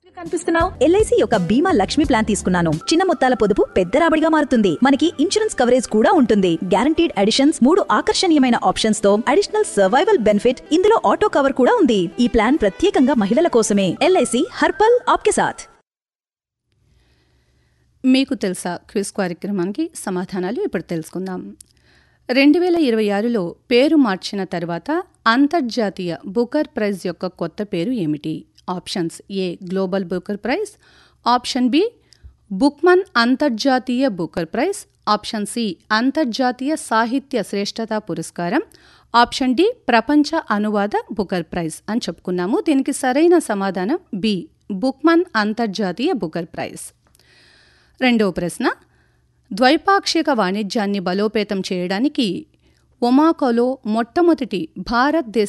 కనిపిస్తున్నావు ఎల్ఐసి యొక్క బీమా లక్ష్మి ప్లాన్ తీసుకున్నాను చిన్న మొత్తాల పొదుపు పెద్ద రాబడిగా మారుతుంది మనకి ఇన్సూరెన్స్ కవరేజ్ కూడా ఉంటుంది గ్యారంటీడ్ అడిషన్స్ మూడు ఆకర్షణీయమైన ఆప్షన్స్ తో అడిషనల్ సర్వైవల్ బెనిఫిట్ ఇందులో ఆటో కవర్ కూడా ఉంది ఈ ప్లాన్ ప్రత్యేకంగా మహిళల కోసమే ఎల్ఐసి హర్పల్ ఆప్కే సాథ్ మీకు తెలుసా క్విజ్ కార్యక్రమానికి సమాధానాలు ఇప్పుడు తెలుసుకుందాం రెండు వేల ఇరవై ఆరులో పేరు మార్చిన తర్వాత అంతర్జాతీయ బుకర్ ప్రైజ్ యొక్క కొత్త పేరు ఏమిటి options A global Booker prize option B Bookman అంతర్జాతీయ బుకర్ ప్రైజ్ ఆప్షన్ సి అంతర్జాతీయ సాహిత్య శ్రేష్టత పురస్కారం ఆప్షన్ డి ప్రపంచ అనువాద బుకర్ ప్రైజ్ అని చెప్పుకున్నాము దీనికి సరైన సమాధానం బి బుక్మన్ అంతర్జాతీయ బుకర్ ప్రైజ్ రెండవ ప్రశ్న ద్వైపాక్షిక వాణిజ్యాన్ని బలోపేతం చేయడానికి ఒమాకోలో మొట్టమొదటి భారతదేశ